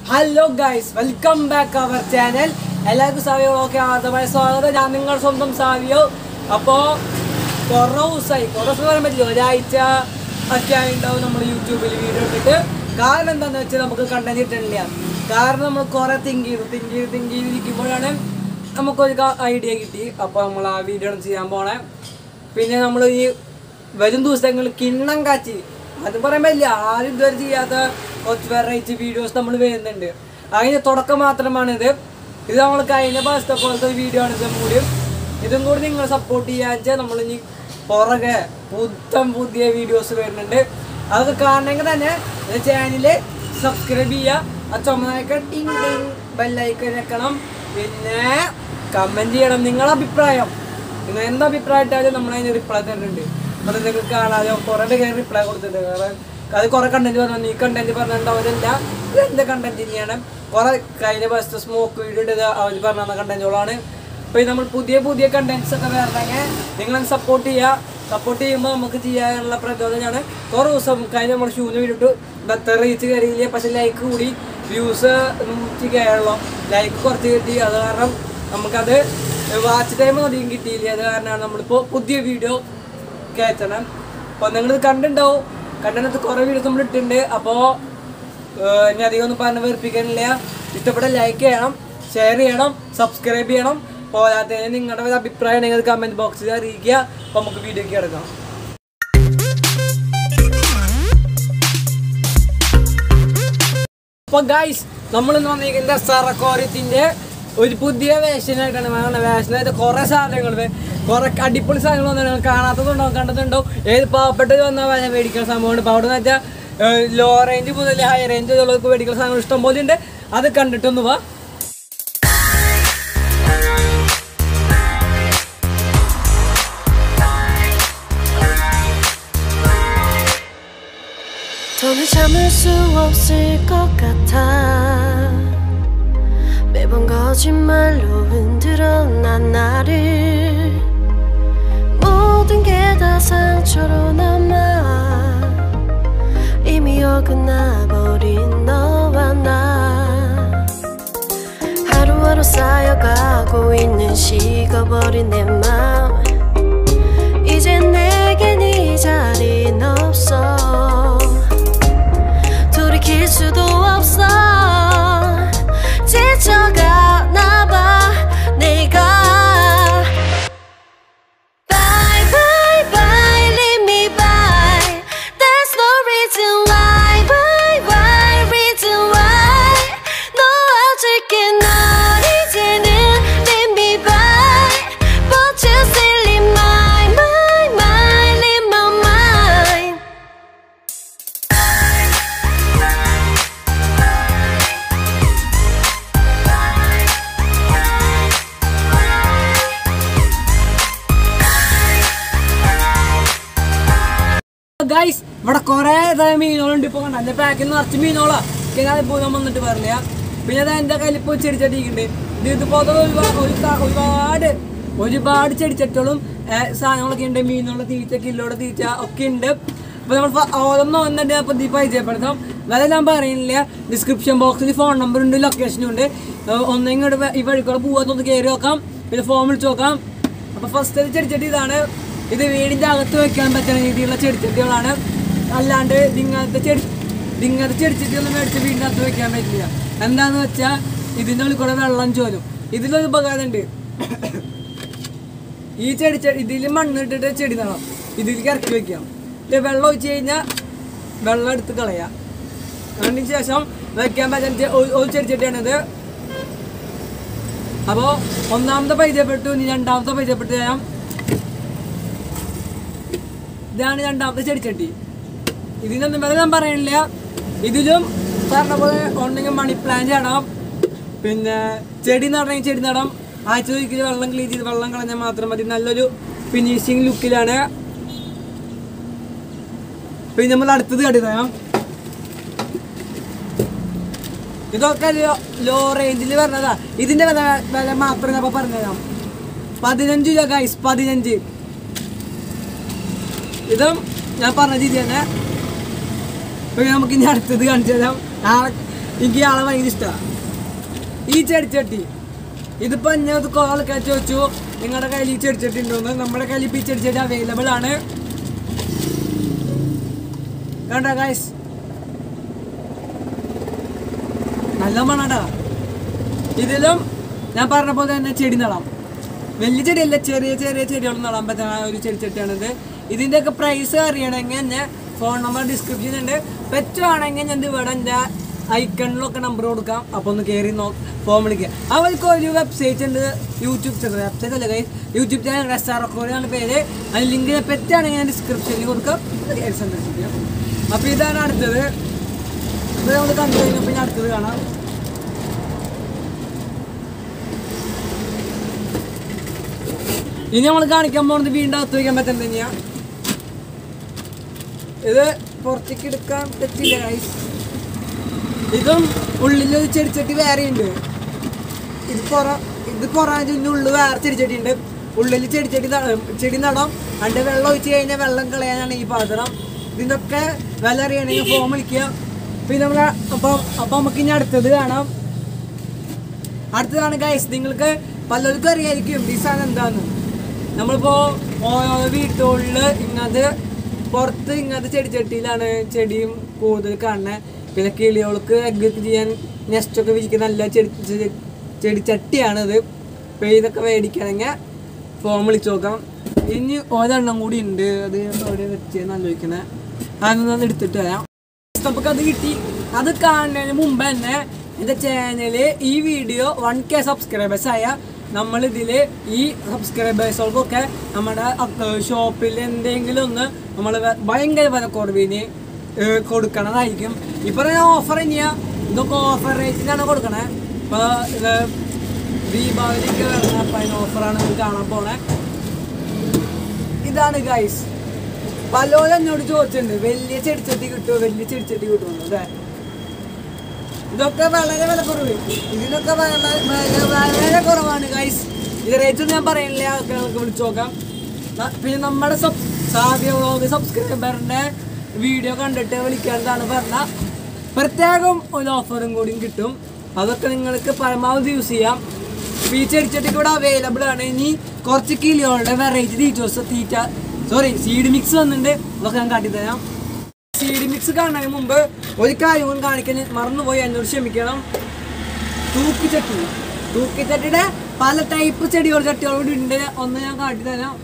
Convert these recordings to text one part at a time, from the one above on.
Hello guys welcome back our channel എല്ലാവർക്കും Savio okay ആദ്യമായ സ്വാഗതം ഞാൻ നിങ്ങളുടെ സ്വന്തം സാവിയോ അപ്പോൾ കുറേ ദിവസമായി കുറേ ദിവസം പറയാൻ പറ്റില്ല ഒരാഴ്ച ഒക്കെ ആയിട്ടുണ്ടാവും നമ്മൾ യൂട്യൂബിൽ വീഡിയോ ഇട്ടിട്ട് കാരണം എന്താണെന്ന് വെച്ചാൽ നമുക്ക് കണ്ടന്റ് കിട്ടണില്ല കാരണം നമ്മൾ കുറേ തിങ്ക് ചെയ്തു തിങ്ക് ചെയ്ത് തിങ്ക് ചെയ്തിരിക്കുമ്പോഴാണ് നമുക്കൊരു ഐഡിയ കിട്ടി അപ്പോൾ നമ്മൾ ആ വീഡിയോ ചെയ്യാൻ പോണേ പിന്നെ നമ്മൾ ഈ വരും ദിവസങ്ങളിൽ കിണ്ണം കാച്ചി അത് പറയാൻ പറ്റില്ല ആരും ഇതുവരെ ചെയ്യാത്ത കുറച്ച് വെറൈറ്റി വീഡിയോസ് നമ്മൾ വരുന്നുണ്ട് അതിൻ്റെ തുടക്കം മാത്രമാണിത് ഇത് നമ്മൾ കഴിഞ്ഞ പ്രാവശ്യത്തെ പോലത്തെ ഒരു വീഡിയോ ആണ് ഇതും കൂടി ഇതും കൂടി നിങ്ങൾ സപ്പോർട്ട് ചെയ്യാൻ വെച്ചാൽ നമ്മൾ ഇനി പുറകെ പുത്തൻ പുതിയ വീഡിയോസ് വരുന്നുണ്ട് അതൊക്കെ കാണണമെങ്കിൽ തന്നെ ചാനൽ സബ്സ്ക്രൈബ് ചെയ്യുക ആ ചുമതലയൊക്കെ ടിങ് ടിങ് ബെല്ലൈക്കൻ വെക്കണം പിന്നെ കമൻറ്റ് ചെയ്യണം നിങ്ങളുടെ അഭിപ്രായം നിങ്ങൾ എന്താ അഭിപ്രായം ഇട്ടാലും നമ്മളതിന് റിപ്ലൈ തരുന്നുണ്ട് അത് നിങ്ങൾക്ക് കാണാതെ കുറേ പേര് റിപ്ലൈ കൊടുത്തിട്ടുണ്ട് കാരണം അത് കുറേ കണ്ടന്റ് പറഞ്ഞു ഈ കണ്ടന്റ് പറഞ്ഞിട്ടുണ്ടാവില്ല ഇത് എന്ത് കണ്ടന്റ് തന്നെയാണ് കുറേ കഴിഞ്ഞ ബസ് സ്മോക്ക് വീഡിയോ ഇട്ടത് അവർ പറഞ്ഞ കണ്ടന്റുകളാണ് അപ്പോൾ നമ്മൾ പുതിയ പുതിയ കണ്ടന്റ്സ് ഒക്കെ വരണമെങ്കിൽ നിങ്ങൾ സപ്പോർട്ട് ചെയ്യുക സപ്പോർട്ട് ചെയ്യുമ്പോൾ നമുക്ക് ചെയ്യാനുള്ള പ്രചോദനമാണ് കുറേ ദിവസം കഴിഞ്ഞ നമ്മൾ ഷൂന്ന് വീഡിയോ ഇട്ട് റീച്ച് കയറിയില്ല പക്ഷെ ലൈക്ക് കൂടി വ്യൂസ് നൂറ്റി കയറുള്ളൂ ലൈക്ക് കുറച്ച് കിട്ടി അത് കാരണം നമുക്കത് വാച്ച് ടൈം അധികം കിട്ടിയില്ല അത് കാരണമാണ് നമ്മളിപ്പോൾ പുതിയ വീഡിയോ കയറ്റണം അപ്പോൾ നിങ്ങൾ കണ്ടിട്ടുണ്ടാവും കണ്ടതിനകത്ത് കുറേ വീഡിയോസ് നമ്മൾ ഇട്ടിട്ടുണ്ട് അപ്പോൾ ഇനി അധികം ഒന്നും പറഞ്ഞ് വെറുപ്പിക്കാനില്ല ഇഷ്ടപ്പെട്ട ലൈക്ക് ചെയ്യണം ഷെയർ ചെയ്യണം സബ്സ്ക്രൈബ് ചെയ്യണം പോരാത്തതിന് നിങ്ങളുടെ ഒരു അഭിപ്രായം നിങ്ങൾ കമൻറ്റ് ബോക്സിൽ അറിയിക്കുക അപ്പോൾ നമുക്ക് വീഡിയോക്ക് കിടക്കാം അപ്പോൾ ഗൈസ് നമ്മൾ വന്നിരിക്കുന്ന സറക്കോരത്തിൻ്റെ ഒരു പുതിയ വേഷനായിട്ടാണ് വേണം വേഷനായിട്ട് കുറേ സാധനങ്ങൾ കുറേ അടിപൊളി സാധനങ്ങൾ വന്നു കാണാത്തതുണ്ടോ കണ്ടതുണ്ടോ ഏത് പാവപ്പെട്ടത് വന്നാൽ വില മേടിക്കുന്ന സംഭവമുണ്ട് ഇപ്പോൾ അവിടെ നിന്ന് വെച്ചാൽ ലോ റേഞ്ച് മുതൽ ഹൈ റേഞ്ച് ഉള്ളവർക്ക് മേടിക്കുന്ന സാധനങ്ങൾ ഇഷ്ടം പോലെ ഉണ്ട് അത് കണ്ടിട്ടൊന്ന് വാ 더는 참을 수 없을 것 같아 매번 거짓말로 흔들어 난 나를 모든 게 다 상처로 남아 이미 어긋나버린 너와 나 하루하루 쌓여가고 있는 식어버린 내 맘 이젠 내겐 이 자리는 없어 돌이킬 수도 없어 지쳐가나 봐 내가 Bye bye bye leave me by There's no reason why Why why reason why 놓아줄게 널 이제는 leave me by But you still leave my my my leave my mind guys ഇവിടെ കുറേ തരം മീനുകളുണ്ട് ഇപ്പോൾ കണ്ട എൻ്റെ പാക്കിൽ നിറച്ച് മീനുകളാ ഞാൻ ഇപ്പോൾ ഞാൻ വന്നിട്ട് പറഞ്ഞ പിന്നെ അത് എൻ്റെ കയ്യിൽ ഇപ്പോൾ ചെടിച്ചട്ടിക്കുണ്ട് ഇത് ഇതുപോലത്തെ ഒരുപാട് ഒരു ത- ഒരുപാട് ഒരുപാട് ചെടിച്ചട്ടികളും ഏ, സാധനങ്ങളൊക്കെ ഉണ്ട് മീനുകളുടെ തീറ്റ കില്ലോടെ തീറ്റ ഒക്കെ ഉണ്ട് അപ്പോൾ നമ്മൾ ഓരോന്നും വന്നിട്ട് അപ്പോൾ ഇത് പരിചയപ്പെടുത്താം വില ഞാൻ പറയുന്നില്ല ഡിസ്ക്രിപ്ഷൻ ബോക്സിൽ ഫോൺ നമ്പർ ഉണ്ട് ലൊക്കേഷനും ഉണ്ട് ഒന്നെങ്കിൽ ഈ വഴിക്കൂടെ പോകാത്തൊന്ന് കയറി നോക്കാം പിന്നെ ഫോൺ വിളിച്ച് നോക്കാം അപ്പോൾ ഫസ്റ്റ് ചെടിച്ചട്ടി ഇതാണ് ഇത് വീടിൻ്റെ അകത്ത് വെക്കാൻ പറ്റുന്ന രീതിയിലുള്ള ചെടിച്ചട്ടികളാണ് അല്ലാണ്ട് ഇങ്ങനത്തെ ചെടി ഇങ്ങനത്തെ ചെടിച്ചട്ടിയൊന്നും മേടിച്ച് വീടിൻ്റെ അകത്ത് വെക്കാൻ പറ്റില്ല എന്താന്ന് വെച്ചാൽ ഇതിൻ്റെ ഉള്ളിൽ കൂടെ വെള്ളം ചോരും ഇതിലൊരു ഉപകാരമുണ്ട് ഈ ചെടി ചെടി ഇതിൽ മണ്ണിട്ടിട്ട് ചെടി നടാം ഇതിലേക്ക് ഇറക്കി വെക്കാം ഇത് വെള്ളം ഒഴിച്ച് കഴിഞ്ഞാൽ വെള്ളം എടുത്ത് കളയാം അതിന് ശേഷം വെക്കാൻ പറ്റുന്ന ചെ- ഒരു- ഒരു ചെടിച്ചട്ടിയാണിത് അപ്പോൾ ഒന്നാമത്തെ പരിചയപ്പെട്ടു ഇനി രണ്ടാമത്തെ പരിചയപ്പെട്ടു തരാം ഇതാണ് രണ്ടാമത്തെ ചെടിച്ചട്ടി ഇതിനൊന്നും വില ഞാൻ പറയണില്ല ഇതിലും പറഞ്ഞ പോലെ ഉണ്ടെങ്കിൽ മണി പ്ലാന്റ് നടാം പിന്നെ ചെടി നടണമെങ്കിൽ ചെടി നടാം ആഴ്ച ഒരിക്കൽ വെള്ളം ക്ലീൻ ചെയ്ത് വെള്ളം കളഞ്ഞാൽ മാത്രം മതി നല്ലൊരു ഫിനിഷിങ് ലുക്കിലാണ് പിന്നെ നമ്മൾ അടുത്തത് കണ്ടു തരാം ഇതൊക്കെ ലോ റേഞ്ചിൽ പറഞ്ഞതാ ഇതിന്റെ വില വില മാത്രം ഞാൻ പറഞ്ഞുതരാം പതിനഞ്ച് രൂപ ഗൈസ് പതിനഞ്ച് ഇതും ഞാൻ പറഞ്ഞ രീതി തന്നെ ഇപ്പൊ നമുക്ക് ഇനി അടുത്തത് കാണിച്ചു തരാം നാളെ എനിക്ക് ഇയാളെ ഭയങ്കര ഇഷ്ടമാണ് ഈ ചെടിച്ചട്ടി ഇതിപ്പോ ഞാൻ കുറെ ആൾക്കാർ ചോദിച്ചു നിങ്ങളുടെ കയ്യിൽ ഈ ചെടിച്ചട്ടി ഉണ്ടോന്ന് നമ്മുടെ കയ്യിൽ ഇപ്പൊ ഈ ചെടിച്ചട്ടി അവൈലബിൾ ആണ് കണ്ട ഗൈസ് നല്ല മണടാ ഇതിലും ഞാൻ പറഞ്ഞ പോലെ തന്നെ ചെടി നടാം വലിയ ചെടിയല്ല ചെറിയ ചെറിയ ചെടികൾ നടാൻ പറ്റുന്ന ഒരു ചെടിച്ചട്ടിയാണിത് ഇതിൻ്റെയൊക്കെ പ്രൈസ് അറിയണമെങ്കിൽ എന്നെ ഫോൺ നമ്പർ ഡിസ്ക്രിപ്ഷൻ ഉണ്ട് പറ്റുവാണെങ്കിൽ ഞാൻ ഇവിടെ എൻ്റെ ഐക്കണിലൊക്കെ നമ്പർ കൊടുക്കാം അപ്പോൾ ഒന്ന് കയറി നോ ഫോൺ വിളിക്കുക അവർക്ക് ഒരു വെബ്സൈറ്റ് ഉണ്ട് യൂട്യൂബ് ചാനൽ വെബ്സൈറ്റ് അല്ല കൈ യൂട്യൂബ് ചാനൽ എസ് ആർ എന്നാണ് പേര് അതിന് ലിങ്കിനെ പറ്റുകയാണെങ്കിൽ ഞാൻ ഡിസ്ക്രിപ്ഷനിൽ കൊടുക്കാം അത് കയറി സന്ദർശിക്കാം അപ്പോൾ ഇതാണ് അടുത്തത് ഇത് നമ്മൾ കണ്ടു കഴിഞ്ഞപ്പോൾ ഞാൻ അടുത്തത് കാണാം ഇനി നമ്മൾ കാണിക്കാൻ പോകുന്നത് വീണ്ടും അകത്ത് വയ്ക്കാൻ പറ്റുന്നത് തന്നെയാ ഇത് പുറത്തേക്ക് എടുക്കാൻ പറ്റില്ല guys. ഇതും ഉള്ളിലൊരു ചെടിച്ചട്ടി വേറെ ഉണ്ട് ഇത് പുറ ഇത് പുറകിൻ്റെ ഉള്ളിൽ വേറെ ചെടിച്ചട്ടി ഉണ്ട് ഉള്ളിൽ ചെടിച്ചട്ടി ന- ചെടി നടാം അതിൻ്റെ വെള്ളം ഒഴിച്ച് കഴിഞ്ഞാൽ വെള്ളം കളയാനാണ് ഈ പാത്രം ഇതിനൊക്കെ വില അറിയണമെങ്കിൽ ഫോം വിളിക്കുക പിന്നെ നമ്മൾ അപ്പം അപ്പം നമുക്ക് ഇനി അടുത്തത് കാണാം അടുത്തതാണ് ഗൈസ് നിങ്ങൾക്ക് പലർക്കും അറിയായിരിക്കും ഈ സാധനം എന്താന്ന് നമ്മളിപ്പോ ഓരോ വീട്ടുകളിൽ ഇങ്ങനത്തെ പുറത്ത് ഇങ്ങനത്തെ ചെടിച്ചട്ടിയിലാണ് ചെടിയും കൂടുതൽ കാണുന്നത് പിന്നെ കിളികൾക്ക് എഗ് ചെയ്യാൻ നെസ്റ്റ് ഒക്കെ വിരിക്കുന്ന നല്ല ചെടി ചെടി- ചെടിച്ചട്ടിയാണിത് ഇപ്പൊ ഇതൊക്കെ മേടിക്കണമെങ്കിൽ ഫോൺ വിളിച്ച് നോക്കാം ഇനി ഒരെണ്ണം കൂടി ഉണ്ട് അത് എവിടെ വെച്ചെന്ന് ആലോചിക്കണേ അതൊന്നും എടുത്തിട്ട് വരാം നമുക്ക് അത് കിട്ടി അത് കാണുന്നതിന് മുമ്പ് തന്നെ എൻ്റെ ചാനല് ഈ വീഡിയോ വൺ കെ സബ്സ്ക്രൈബേഴ്സ് ആയ നമ്മൾ ഇതില് ഈ സബ്സ്ക്രൈബേഴ്സുകൾക്കൊക്കെ നമ്മുടെ ഷോപ്പിൽ എന്തെങ്കിലും ഒന്ന് നമ്മൾ ഭയങ്കര വില കുറവിന് ഏഹ് കൊടുക്കണതായിരിക്കും ഇപ്പൊ ഞാൻ ഓഫർ തന്നെയാ ഇതൊക്കെ ഓഫർ റേറ്റിനാണ് കൊടുക്കണേ ഇപ്പൊ ഇത് ദീപാവലിക്ക് വരുന്ന അപ്പൊ അതിന് ഓഫറാണ് നിങ്ങൾ കാണാൻ പോണേ ഇതാണ് ഗൈസ് പലരും എന്നോട് ചോദിച്ചിട്ടുണ്ട് വലിയ ചെടിച്ചട്ടി കിട്ടുമോ വലിയ ചെടിച്ചട്ടി കിട്ടുമോ അതെ ഇതൊക്കെ വളരെ വില കുറവ് ഇതിനൊക്കെ വളരെ വളരെ- വളരെ കുറവാണ് ഗൈസ് ഇത് റേറ്റ് ഒന്നും ഞാൻ പറയുന്നില്ല അതൊക്കെ നമുക്ക് വിളിച്ചു നോക്കാം ന- പിന്നെ നമ്മുടെ സബ് സാധ്യ വ്ളോഗ് സബ്സ്ക്രൈബറിന്റെ വീഡിയോ കണ്ടിട്ട് വിളിക്കേണ്ടതാണ് പറഞ്ഞ പ്രത്യേകം ഒരു ഓഫറും കൂടിയും കിട്ടും അതൊക്കെ നിങ്ങൾക്ക് പരമാവധി യൂസ് ചെയ്യാം ഇപ്പൊ ഈ ചെടിച്ചട്ടി കൂടെ അവൈലബിൾ ആണ് ഇനി കുറച്ച് കിലോയുടെ വെറൈറ്റി തീറ്റോസ് തീറ്റ സോറി സീഡ് മിക്സ് വന്നിട്ടുണ്ട് അതൊക്കെ ഞാൻ കാട്ടിത്തരാം സീഡ് മിക്സ് കാണുന്നതിന് മുമ്പ് ഒരു കാര്യം കൂടി കാണിക്കാൻ മറന്നുപോയി എന്നോട് ക്ഷമിക്കണം തൂക്കിച്ചട്ടി തൂക്കിച്ചട്ടിയുടെ പല ടൈപ്പ് ചെടികൾ ചട്ടികൾ കൂടി ഉണ്ട് ഒന്ന് ഞാൻ കാട്ടിത്തരാം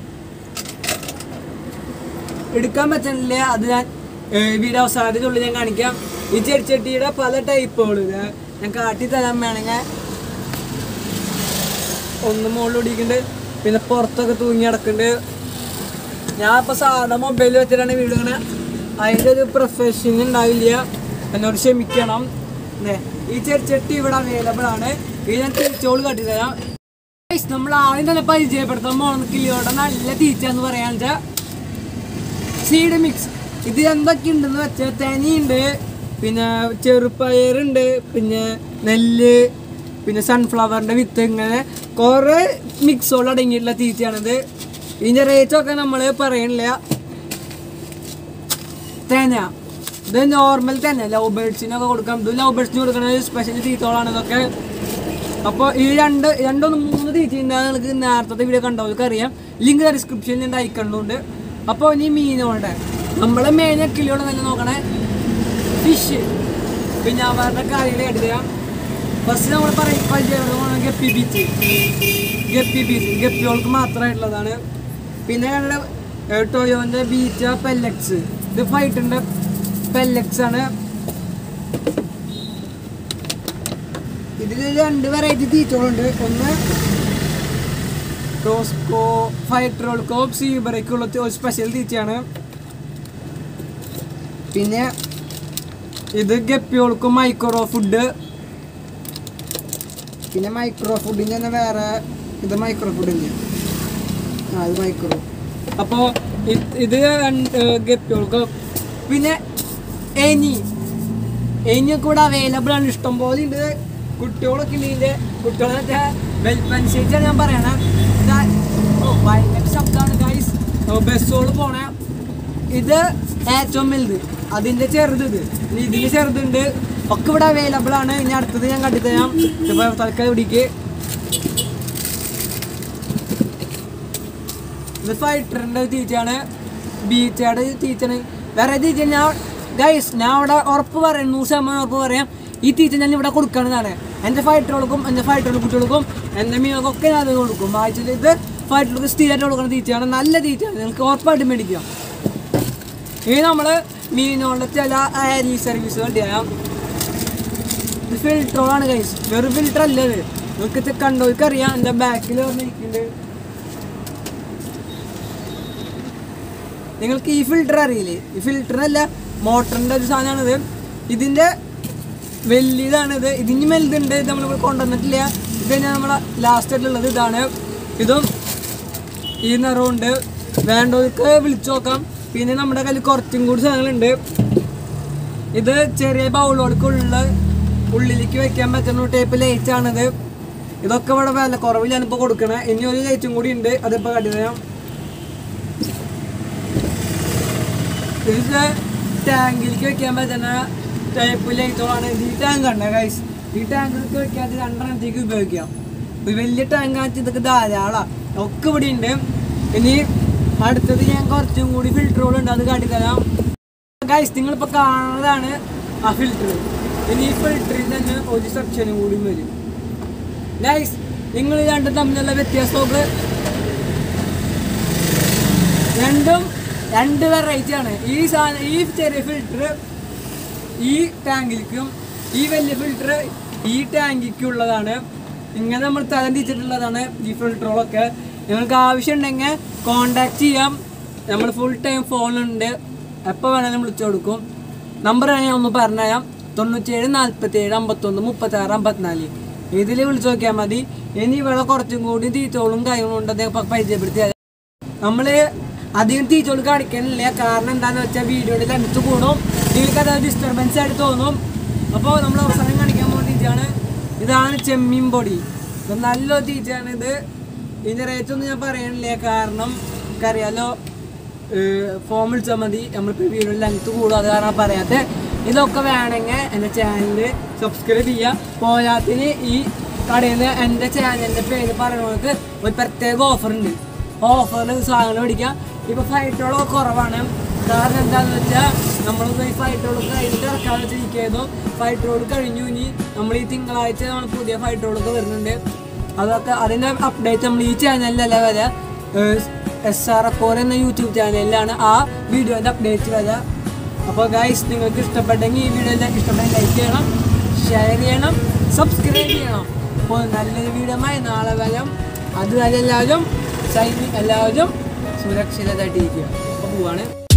എടുക്കാൻ പറ്റുന്നില്ല അത് ഞാൻ ഏഹ്, വീഡിയോ അവസാനത്തിനുള്ളിൽ ഞാൻ കാണിക്കാം ഈ ചെടിച്ചട്ടിയുടെ പല ടൈപ്പുകൾ ഞാൻ കാട്ടിത്തരാൻ വേണമെങ്കിൽ ഒന്ന് മുകളിൽ ഒടിക്കുന്നുണ്ട് പിന്നെ പുറത്തൊക്കെ തൂങ്ങി കിടക്കുന്നുണ്ട് ഞാൻ ഇപ്പോൾ സാധാ മൊബൈൽ വെച്ചിട്ടാണ് വീഡിയോ ഇങ്ങനെ അതിൻ്റെ ഒരു പ്രൊഫഷൻ ഉണ്ടാവില്ല എന്നോട് ക്ഷമിക്കണം ല്ലേ? ഈ ചെടിച്ചട്ടി ഇവിടെ അവൈലബിൾ ആണ് ഇത് ഞാൻ തിരിച്ചോള് കാട്ടിത്തരാം Guys, നമ്മൾ ആദ്യം തന്നെ പരിചയപ്പെടുത്താൻ പോകുന്നത് കിളിയോടെ നല്ല തീറ്റ എന്ന് പറയാന്ന് വെച്ചാൽ സീഡ് മിക്സ് ഇത് എന്തൊക്കെ ഉണ്ടെന്ന് വെച്ചാൽ തനിയുണ്ട് പിന്നെ ചെറുപ്പയറുണ്ട് പിന്നെ നെല്ല് പിന്നെ സൺഫ്ലവറിൻ്റെ വിത്ത് ഇങ്ങനെ കുറേ മിക്സുകൾ അടങ്ങിയിട്ടുള്ള തീറ്റയാണിത് ഇതിൻ്റെ റേറ്റൊക്കെ നമ്മൾ പറയണില്ല തേന ഇത് നോർമൽ തന്നെ ലവ് ബേഡ്സിനൊക്കെ കൊടുക്കാം ഇത് ലവ് ബേഡ്സിന് കൊടുക്കുന്ന സ്പെഷ്യൽ തീറ്റകളാണ് ഇതൊക്കെ അപ്പോൾ ഈ രണ്ട് രണ്ടൊന്ന് മൂന്ന് തീറ്റ ഉണ്ടാകുന്ന നിങ്ങൾക്ക് നേരത്തെ വീഡിയോ കണ്ടവർക്ക് അറിയാം ലിങ്ക് ഡിസ്ക്രിപ്ഷനിൽ ഉണ്ട് അയക്കണ്ടുണ്ട് അപ്പോൾ ഇനി മീനുകളുടെ നമ്മളെ മെയിൻ കിളിയോടെ നല്ല നോക്കണേ ഫിഷ് പിന്നെ അവരുടെ കാര്യങ്ങൾ എടുത്തരാം ഫസ്റ്റ് നമ്മൾ പറയും പരിചയപ്പെടുന്ന ഗപ്പി ബീച്ച് ഗപ്പി ബീച്ച് ഗപ്പികൾക്ക് മാത്രമായിട്ടുള്ളതാണ് പിന്നെ ഞങ്ങളുടെ ടൊയോൻ്റെ ബീച്ച പെല്ലക്സ് ഇത് ഫൈറ്റിൻ്റെ പെല്ലക്സ് ആണ് ഇതിൽ രണ്ട് വെറൈറ്റി തീറ്റകളുണ്ട് ഒന്ന് ടോസ്കോ ഫൈറ്ററോൾക്കോ സീബറയ്ക്കുള്ള ഒരു സ്പെഷ്യൽ തീറ്റയാണ് പിന്നെ ഇത് ഗപ്പികൾക്കും മൈക്രോ ഫുഡ് പിന്നെ മൈക്രോ ഫുഡിൻ്റെ തന്നെ വേറെ ഇത് മൈക്രോ ഫുഡിൻ്റെ ആ ഇത് മൈക്രോ അപ്പോൾ ഇത് രണ്ട് ഗപ്പികൾക്ക് പിന്നെ എനി എനിയൊക്കെ ഇവിടെ അവൈലബിൾ ആണ് ഇഷ്ടം പോലെ ഉണ്ട് കുട്ടികളൊക്കെ ഉണ്ട് ഇതിൻ്റെ കുട്ടികളെ വെൽപ്പനുസരിച്ചാണ് ഞാൻ പറയണേ ഇതാ ഓ ഭയങ്കര ശബ്ദമാണ് ഗൈസ് ബസ്സുകൾ പോണേ ഇത് ഏറ്റവും വലുത് അതിൻ്റെ ചെറുത് ഇത് ഇനി ഇതിന് ചെറുതുണ്ട് ഒക്കെ ഇവിടെ അവൈലബിൾ ആണ് ഇനി അടുത്തത് ഞാൻ കണ്ടിത്തരാം ഇപ്പോൾ തൽക്കാലം ഇവിടേക്ക് ഇത് ഫൈറ്ററിൻ്റെ തീറ്റയാണ് ബീച്ചയുടെ തീറ്റയാണ് വേറെ തീറ്റ ഞാൻ ഗൈസ് ഞാൻ അവിടെ ഉറപ്പ് പറയാം നൂറ് ശതമാനം ഉറപ്പ് പറയാം ഈ തീറ്റ ഞാൻ ഇവിടെ കൊടുക്കണതാണ് എൻ്റെ ഫൈറ്ററുകൾക്കും എൻ്റെ ഫൈറ്ററുകൾ കുട്ടികൾക്കും എൻ്റെ മീനുകൾക്കൊക്കെ ഞാൻ അത് കൊടുക്കും ആഴ്ചയിൽ ഇത് ഫൈറ്ററുകൾക്ക് സ്ഥിരമായിട്ട് കൊടുക്കുന്ന തീറ്റയാണ് നല്ല തീറ്റയാണ് നിങ്ങൾക്ക് ഉറപ്പായിട്ട് മേടിക്കാം ഇനി നമ്മൾ മീനുകളുടെ ചില ആരി സർവീസുകൾ ചെയ്യാം ഇത് ഫിൽറ്ററാണ് ഗൈസ് വെറും ഫിൽറ്റർ അല്ല ഇത് നിങ്ങൾക്ക് ഇത് കണ്ടോർക്ക് അറിയാം എൻ്റെ ബാക്കിൽ വന്നിരിക്കുന്നുണ്ട് നിങ്ങൾക്ക് ഈ ഫിൽറ്റർ അറിയില്ലേ ഈ ഫിൽറ്റർ അല്ല മോട്ടറിൻ്റെ ഒരു സാധനമാണിത് ഇതിൻ്റെ വലിയതാണിത് ഇതിന് വലുതുണ്ട് ഇത് നമ്മൾ കൊണ്ടുവന്നിട്ടില്ല ഇത് തന്നെ നമ്മളെ ലാസ്റ്റ് ആയിട്ടുള്ളത് ഇതാണ് ഇതും ഈ നിറമുണ്ട് വേണ്ടവർക്ക് വിളിച്ചു നോക്കാം പിന്നെ നമ്മുടെ കയ്യിൽ കുറച്ചും കൂടി സാധനങ്ങളുണ്ട് ഇത് ചെറിയ ബൗളുകൾക്കുള്ള ഉള്ളിലേക്ക് വെക്കാൻ പറ്റുന്ന ടൈപ്പ് ലൈറ്റ് ആണിത് ഇതൊക്കെ ഇവിടെ വില കുറവിലാണ് ഇപ്പോൾ കൊടുക്കണത് ഇനി ഒരു ലൈറ്റും കൂടി ഉണ്ട് അതിപ്പോൾ കണ്ടുതരാം ഇത് ടാങ്കിലേക്ക് വെക്കാൻ പറ്റുന്ന ടൈപ്പ് ലൈറ്റുകളാണ് ഇത് ഈ ടാങ്ക് ഉണ്ട് ഗൈസ് ഈ ടാങ്കിലേക്ക് വെക്കാൻ രണ്ടെണ്ണത്തേക്ക് ഉപയോഗിക്കാം ഒരു വലിയ ടാങ്ക് ആണെന്ന് ഇതൊക്കെ ധാരാളമാണ് ഒക്കെ ഇവിടെ ഉണ്ട് ഇനി അടുത്തത് ഞാൻ കുറച്ചും കൂടി ഫിൽറ്ററുകൾ ഉണ്ട് അത് കാട്ടിത്തരാം ഗൈസ് നിങ്ങളിപ്പോൾ കാണുന്നതാണ് ആ ഫിൽറ്റർ ഇനി ഈ ഫിൽറ്ററിൽ തന്നെ ഒരു സെക്ഷനും കൂടി വരും ഗൈസ് നിങ്ങൾ രണ്ടും തമ്മിലുള്ള വ്യത്യാസമൊക്കെ രണ്ടും രണ്ട് വെറൈറ്റി ആണ് ഈ സാധനം ഈ ചെറിയ ഫിൽറ്റർ ഈ ടാങ്കിലേക്കും ഈ വലിയ ഫിൽറ്റർ ഈ ടാങ്കിക്കുള്ളതാണ് ഇങ്ങനെ നമ്മൾ തരം തിരിച്ചിട്ടുള്ളതാണ് ഈ ഫിൽറ്ററുകളൊക്കെ നിങ്ങൾക്ക് ആവശ്യമുണ്ടെങ്കിൽ കോണ്ടാക്ട് ചെയ്യാം നമ്മൾ ഫുൾ ടൈം ഫോണുണ്ട് എപ്പോൾ വേണമെങ്കിലും വിളിച്ചു കൊടുക്കും നമ്പർ ഞാൻ ഒന്ന് പറഞ്ഞുതരാം തൊണ്ണൂറ്റേഴ് നാൽപ്പത്തേഴ് അമ്പത്തൊന്ന് മുപ്പത്താറ് അമ്പത്തിനാല് ഇതിൽ വിളിച്ചു നോക്കിയാൽ മതി ഇനി ഇവിടെ കുറച്ചും കൂടി തീറ്റോളും കാര്യങ്ങളും ഉണ്ട് അദ്ദേഹം പരിചയപ്പെടുത്തി തരാം നമ്മള് അധികം ടീച്ചറോട് കാണിക്കാനില്ല കാരണം എന്താന്ന് വെച്ചാൽ വീഡിയോയുടെ ലെങ്ത് കൂടും നിങ്ങൾക്ക് അത് ഡിസ്റ്റർബൻസ് ആയിട്ട് തോന്നും അപ്പോൾ നമ്മൾ അവസാനം കാണിക്കാൻ പോകുന്ന ടീച്ചറാണ് ഇതാണ് ചെമ്മീൻ പൊടി ഇത് നല്ലൊരു ടീച്ചറാണ് ഇത് ഇതിൻ്റെ റേറ്റ് ഒന്നും ഞാൻ പറയാനില്ല കാരണം നമുക്കറിയാലോ ഫോം വിളിച്ചാൽ മതി നമ്മളിപ്പോൾ വീഡിയോ ലെങ്ത് കൂടും അത് കാരണം പറയാത്ത ഇതൊക്കെ വേണമെങ്കിൽ എൻ്റെ ചാനൽ സബ്സ്ക്രൈബ് ചെയ്യുക പോരാത്തിന് ഈ കടയിൽ നിന്ന് എൻ്റെ ചാനലിൻ്റെ പേര് പറയുന്നവർക്ക് ഒരു പ്രത്യേക ഓഫർ ഉണ്ട് ഓഫറിൽ സാധനം മേടിക്കാം ഇപ്പോൾ ഫൈറ്റോളൊക്കെ കുറവാണ് കാരണം എന്താണെന്ന് വെച്ചാൽ നമ്മൾ ഈ ഫൈറ്റോൾ കഴിഞ്ഞിട്ട് ഇറക്കാൻ വെച്ചിരിക്കുന്നു ഫൈറ്റോൾ കഴിഞ്ഞു ഇനി നമ്മൾ ഈ തിങ്കളാഴ്ച നമ്മൾ പുതിയ ഫൈറ്റോളൊക്കെ വരുന്നുണ്ട് അതൊക്കെ അതിൻ്റെ അപ്ഡേറ്റ് നമ്മൾ ഈ ചാനലിലല്ല വരിക എസ് ആർ അക്കോർ എന്ന യൂട്യൂബ് ചാനലിലാണ് ആ വീഡിയോൻ്റെ അപ്ഡേറ്റ് വരിക അപ്പോൾ ഗൈസ് നിങ്ങൾക്ക് ഇഷ്ടപ്പെട്ടെങ്കിൽ ഈ വീഡിയോ ഇഷ്ടപ്പെട്ടെങ്കിൽ ലൈക്ക് ചെയ്യണം ഷെയർ ചെയ്യണം സബ്സ്ക്രൈബ് ചെയ്യണം അപ്പോൾ നല്ലൊരു വീഡിയോമായി നാളെ വരാം അതുവരെ എല്ലാവരും സൈനി എല്ലാവരും സുരക്ഷിതമായിട്ടിരിക്കുക അപ്പോൾ പോവാണ്